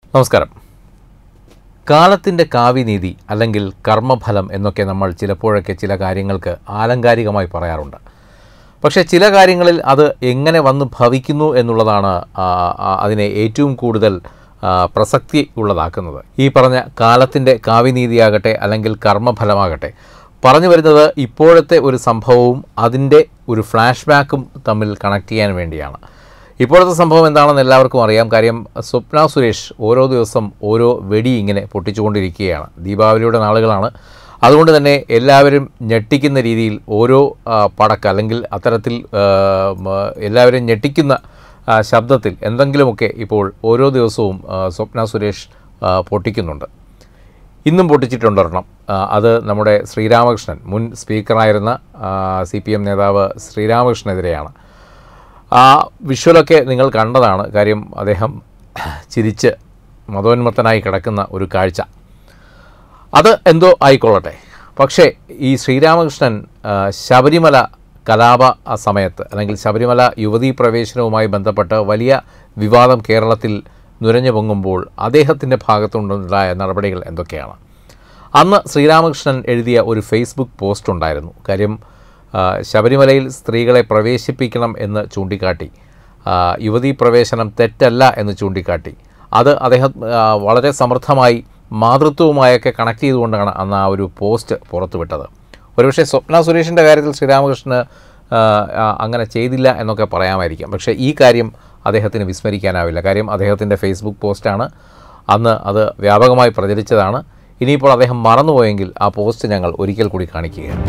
നമസ്കാരം കാലത്തിൻ്റെ കാവിനീതി അല്ലെങ്കിൽ കർമ്മഫലം എന്നൊക്കെ നമ്മൾ ചിലപ്പോഴൊക്കെ ചില കാര്യങ്ങൾക്ക് ആലങ്കാരികമായി പറയാറുണ്ട് പക്ഷേ ചില കാര്യങ്ങളിൽ അത് എങ്ങനെ വന്ന് ഭവിക്കുന്നു എന്നുള്ളതാണ് ആ, ആ, അതിനെ ഏറ്റവും കൂടുതൽ ആ, പ്രസക്തി ഉള്ളതാക്കുന്നത് ഈ പറഞ്ഞ കാലത്തിൻ്റെ കാവിനീതിയാകട്ടെ അല്ലെങ്കിൽ കർമ്മഫലമാകട്ടെ പറഞ്ഞു വരുന്നത് ഇപ്പോഴത്തെ ഒരു സംഭവവും അതിൻ്റെ ഒരു ഫ്ലാഷ് ബാക്കും തമ്മിൽ കണക്ട് ചെയ്യാൻ വേണ്ടിയാണ് ഇപ്പോഴത്തെ സംഭവം എന്താണെന്ന് എല്ലാവർക്കും അറിയാം കാര്യം സ്വപ്ന സുരേഷ് ഓരോ ദിവസം ഓരോ വെടി ഇങ്ങനെ പൊട്ടിച്ചുകൊണ്ടിരിക്കുകയാണ് ദീപാവലിയുടെ നാളുകളാണ് അതുകൊണ്ട് തന്നെ എല്ലാവരും ഞെട്ടിക്കുന്ന രീതിയിൽ ഓരോ ആ, പടക്ക അല്ലെങ്കിൽ അത്തരത്തിൽ ആ, മ, എല്ലാവരും ഞെട്ടിക്കുന്ന ആ, ശബ്ദത്തിൽ എന്തെങ്കിലുമൊക്കെ ഇപ്പോൾ ഓരോ ദിവസവും ആ, സ്വപ്ന സുരേഷ് ആ, പൊട്ടിക്കുന്നുണ്ട് ഇന്നും പൊട്ടിച്ചിട്ടുണ്ടൊരെണ്ണം ആ, അത് നമ്മുടെ ശ്രീരാമകൃഷ്ണൻ മുൻ സ്പീക്കറായിരുന്ന സി പി എം നേതാവ് ശ്രീരാമകൃഷ്ണനെതിരെയാണ് ആ വിഷ്വലൊക്കെ നിങ്ങൾ കണ്ടതാണ് കാര്യം അദ്ദേഹം ചിരിച്ച് മതോന്മത്തനായി കിടക്കുന്ന ഒരു കാഴ്ച അത് എന്തോ ആയിക്കൊള്ളട്ടെ പക്ഷേ ഈ ശ്രീരാമകൃഷ്ണൻ ആ, ശബരിമല കലാപ ആ സമയത്ത് അല്ലെങ്കിൽ ശബരിമല യുവതീ പ്രവേശനവുമായി ബന്ധപ്പെട്ട് വലിയ വിവാദം കേരളത്തിൽ നുരഞ്ഞു പൊങ്ങുമ്പോൾ അദ്ദേഹത്തിൻ്റെ ഭാഗത്തുണ്ടായ നടപടികൾ എന്തൊക്കെയാണ് അന്ന് ശ്രീരാമകൃഷ്ണൻ എഴുതിയ ഒരു ഫേസ്ബുക്ക് പോസ്റ്റ് ഉണ്ടായിരുന്നു കാര്യം ആ, ശബരിമലയിൽ സ്ത്രീകളെ പ്രവേശിപ്പിക്കണം എന്ന് ചൂണ്ടിക്കാട്ടി ആ, യുവതീ പ്രവേശനം തെറ്റല്ല എന്ന് ചൂണ്ടിക്കാട്ടി അത് അദ്ദേഹം ആ, വളരെ സമർത്ഥമായി മാതൃത്വവുമായൊക്കെ കണക്ട് ചെയ്തുകൊണ്ടാണ് അന്ന് ആ ഒരു പോസ്റ്റ് പുറത്തുവിട്ടത് ഒരുപക്ഷെ സ്വപ്ന സുരേഷിൻ്റെ കാര്യത്തിൽ ശ്രീരാമകൃഷ്ണന് ആ, ആ, അങ്ങനെ ചെയ്തില്ല എന്നൊക്കെ പറയാമായിരിക്കാം പക്ഷേ ഈ കാര്യം അദ്ദേഹത്തിന് വിസ്മരിക്കാനാവില്ല കാര്യം അദ്ദേഹത്തിൻ്റെ ഫേസ്ബുക്ക് പോസ്റ്റാണ് അന്ന് അത് വ്യാപകമായി പ്രചരിച്ചതാണ് ഇനിയിപ്പോൾ അദ്ദേഹം മറന്നുപോയെങ്കിൽ ആ പോസ്റ്റ് ഞങ്ങൾ ഒരിക്കൽ കൂടി കാണിക്കുകയാണ്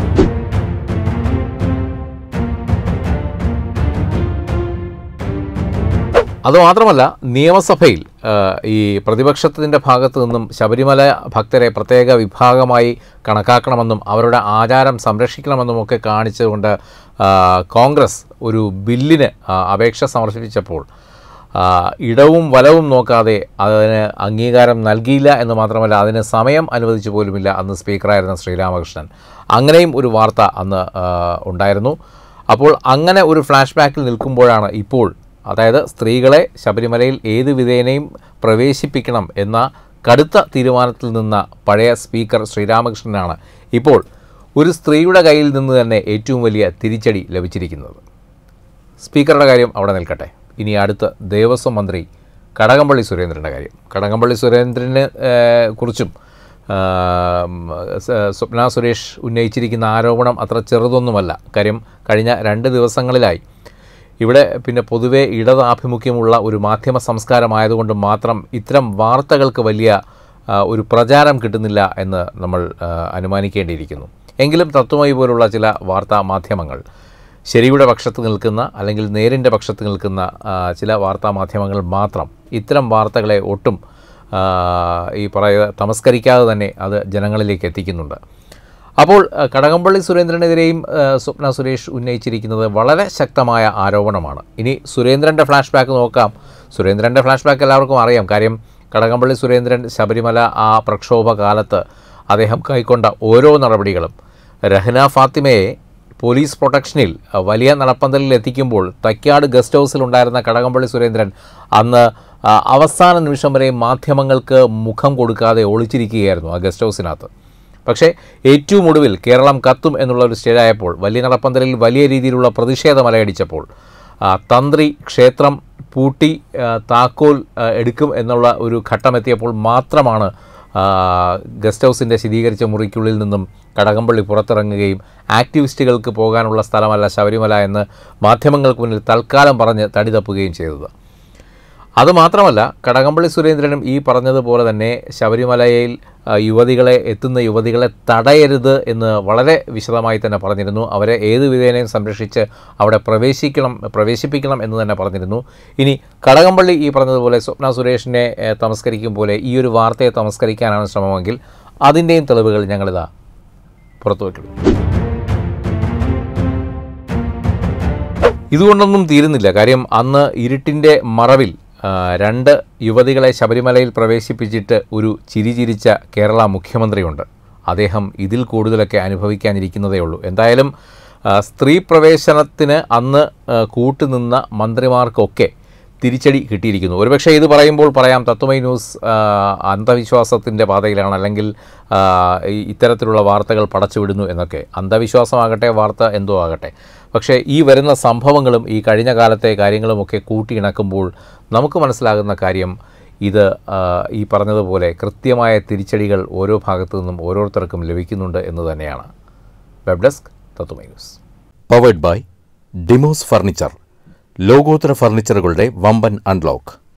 അതുമാത്രമല്ല നിയമസഭയിൽ ആ, ഈ പ്രതിപക്ഷത്തിൻ്റെ ഭാഗത്തു നിന്നും ശബരിമല ഭക്തരെ പ്രത്യേക വിഭാഗമായി കണക്കാക്കണമെന്നും അവരുടെ ആചാരം സംരക്ഷിക്കണമെന്നുമൊക്കെ കാണിച്ചുകൊണ്ട് ആ, കോൺഗ്രസ് ഒരു ബില്ലിന് ആ, അപേക്ഷ സമർപ്പിച്ചപ്പോൾ ആ, ഇടവും വലവും നോക്കാതെ അതിന് അംഗീകാരം നൽകിയില്ല എന്ന് മാത്രമല്ല അതിന് സമയം അനുവദിച്ചു പോലുമില്ല അന്ന് സ്പീക്കറായിരുന്ന ശ്രീരാമകൃഷ്ണൻ അങ്ങനെയും ഒരു വാർത്ത അന്ന് ആ, ഉണ്ടായിരുന്നു അപ്പോൾ അങ്ങനെ ഒരു ഫ്ലാഷ് ബാക്കിൽ നിൽക്കുമ്പോഴാണ് ഇപ്പോൾ അതായത് സ്ത്രീകളെ ശബരിമലയിൽ ഏത് വിധേനയും പ്രവേശിപ്പിക്കണം എന്ന കടുത്ത തീരുമാനത്തിൽ നിന്ന പഴയ സ്പീക്കർ ശ്രീരാമകൃഷ്ണനാണ് ഇപ്പോൾ ഒരു സ്ത്രീയുടെ കയ്യിൽ നിന്ന് തന്നെ ഏറ്റവും വലിയ തിരിച്ചടി ലഭിച്ചിരിക്കുന്നത് സ്പീക്കറുടെ കാര്യം അവിടെ നിൽക്കട്ടെ ഇനി അടുത്ത ദേവസ്വം മന്ത്രി കടകംപള്ളി സുരേന്ദ്രൻ്റെ കാര്യം കടകംപള്ളി സുരേന്ദ്രനെ ഏഹ്, കുറിച്ചും ആം, സ- സ്വപ്ന സുരേഷ് ഉന്നയിച്ചിരിക്കുന്ന ആരോപണം അത്ര ചെറുതൊന്നുമല്ല കാര്യം കഴിഞ്ഞ രണ്ട് ദിവസങ്ങളിലായി ഇവിടെ പിന്നെ പൊതുവേ ഇടതാഭിമുഖ്യമുള്ള ഒരു മാധ്യമ സംസ്കാരമായതുകൊണ്ട് മാത്രം ഇത്തരം വാർത്തകൾക്ക് വലിയ ആ, ഒരു പ്രചാരം കിട്ടുന്നില്ല എന്ന് നമ്മൾ ആ, അനുമാനിക്കേണ്ടിയിരിക്കുന്നു എങ്കിലും തത്വമയി പോലുള്ള ചില വാർത്താ മാധ്യമങ്ങൾ ശരിയുടെ പക്ഷത്ത് നിൽക്കുന്ന അല്ലെങ്കിൽ നേരിൻ്റെ പക്ഷത്ത് നിൽക്കുന്ന ആ, ചില വാർത്താ മാധ്യമങ്ങൾ മാത്രം ഇത്തരം വാർത്തകളെ ഒട്ടും ആ, ഈ പറയുക തമസ്കരിക്കാതെ തന്നെ അത് ജനങ്ങളിലേക്ക് എത്തിക്കുന്നുണ്ട് അപ്പോൾ ആ, കടകംപള്ളി സുരേന്ദ്രനെതിരെയും ആ, സ്വപ്ന സുരേഷ് ഉന്നയിച്ചിരിക്കുന്നത് വളരെ ശക്തമായ ആരോപണമാണ് ഇനി സുരേന്ദ്രൻ്റെ ഫ്ലാഷ് ബാക്ക് നോക്കാം സുരേന്ദ്രൻ്റെ ഫ്ലാഷ് ബാക്ക് എല്ലാവർക്കും അറിയാം കാര്യം കടകംപള്ളി സുരേന്ദ്രൻ ശബരിമല ആ പ്രക്ഷോഭ കാലത്ത് അദ്ദേഹം കൈക്കൊണ്ട ഓരോ നടപടികളും രഹ്ന ഫാത്തിമയെ പോലീസ് പ്രൊട്ടക്ഷനിൽ അഹ്, വലിയ നടപ്പന്തലിൽ എത്തിക്കുമ്പോൾ തൈക്കാട് ഗസ്റ്റ് ഹൗസിലുണ്ടായിരുന്ന കടകംപള്ളി സുരേന്ദ്രൻ അന്ന് ആ, അവസാന നിമിഷം വരെ മാധ്യമങ്ങൾക്ക് മുഖം കൊടുക്കാതെ ഒളിച്ചിരിക്കുകയായിരുന്നു ആ ഗസ്റ്റ് ഹൗസിനകത്ത് പക്ഷേ ഏറ്റവും ഒടുവിൽ കേരളം കത്തും എന്നുള്ള ഒരു സ്റ്റേജായപ്പോൾ വലിയ നടപ്പന്തലിൽ വലിയ രീതിയിലുള്ള പ്രതിഷേധം അലയടിച്ചപ്പോൾ ആ, തന്ത്രി ക്ഷേത്രം പൂട്ടി ആ, താക്കോൽ ആ, എടുക്കും എന്നുള്ള ഒരു ഘട്ടമെത്തിയപ്പോൾ മാത്രമാണ് ആ, ഗസ്റ്റ് ഹൗസിൻ്റെ ശീതീകരിച്ച മുറിക്കുള്ളിൽ നിന്നും കടകംപള്ളി പുറത്തിറങ്ങുകയും ആക്ടിവിസ്റ്റുകൾക്ക് പോകാനുള്ള സ്ഥലമല്ല ശബരിമല എന്ന് മാധ്യമങ്ങൾക്ക് മുന്നിൽ തൽക്കാലം പറഞ്ഞ് തടി തപ്പുകയും ചെയ്തത് അതുമാത്രമല്ല കടകംപള്ളി സുരേന്ദ്രനും ഈ പറഞ്ഞതുപോലെ തന്നെ ശബരിമലയിൽ ആ, യുവതികളെ എത്തുന്ന യുവതികളെ തടയരുത് എന്ന് വളരെ വിശദമായി തന്നെ പറഞ്ഞിരുന്നു അവരെ ഏത് വിധേനയും സംരക്ഷിച്ച് അവിടെ പ്രവേശിക്കണം പ്രവേശിപ്പിക്കണം എന്ന് തന്നെ പറഞ്ഞിരുന്നു ഇനി കടകംപള്ളി ഈ പറഞ്ഞതുപോലെ സ്വപ്ന സുരേഷിനെ ഏ, തമസ്കരിക്കും പോലെ ഈ ഒരു വാർത്തയെ തമസ്കരിക്കാനാണ് ശ്രമമെങ്കിൽ അതിൻ്റെയും തെളിവുകൾ ഞങ്ങളിതാ പുറത്തു വയ്ക്കണം ഇതുകൊണ്ടൊന്നും തീരുന്നില്ല കാര്യം അന്ന് ഇരുട്ടിൻ്റെ മറവിൽ ആ, രണ്ട് യുവതികളെ ശബരിമലയിൽ പ്രവേശിപ്പിച്ചിട്ട് ഒരു ചിരി ചിരിച്ച കേരള മുഖ്യമന്ത്രിയുണ്ട് അദ്ദേഹം ഇതിൽ കൂടുതലൊക്കെ അനുഭവിക്കാനിരിക്കുന്നതേ ഉള്ളൂ എന്തായാലും ആ, സ്ത്രീ പ്രവേശനത്തിന് അന്ന് ആ, കൂട്ടുനിന്ന മന്ത്രിമാർക്കൊക്കെ തിരിച്ചടി കിട്ടിയിരിക്കുന്നു ഒരുപക്ഷെ ഇത് പറയുമ്പോൾ പറയാം തത്വമൈ ന്യൂസ് ആ, അന്ധവിശ്വാസത്തിൻ്റെ പാതയിലാണ് അല്ലെങ്കിൽ ആ, ഈ ഇത്തരത്തിലുള്ള വാർത്തകൾ പടച്ചുവിടുന്നു എന്നൊക്കെ അന്ധവിശ്വാസമാകട്ടെ വാർത്ത എന്തോ ആകട്ടെ പക്ഷേ ഈ വരുന്ന സംഭവങ്ങളും ഈ കഴിഞ്ഞ കാലത്തെ കാര്യങ്ങളുമൊക്കെ കൂട്ടിയിണക്കുമ്പോൾ നമുക്ക് മനസ്സിലാകുന്ന കാര്യം ഇത് ആ, ഈ പറഞ്ഞതുപോലെ കൃത്യമായ തിരിച്ചടികൾ ഓരോ ഭാഗത്തു നിന്നും ഓരോരുത്തർക്കും ലഭിക്കുന്നുണ്ട് എന്ന് തന്നെയാണ് web desk Tatwamayi news powered by Demos furniture ലോകോത്തര ഫർണിച്ചറുകളുടെ വമ്പൻ അൺലോക്ക്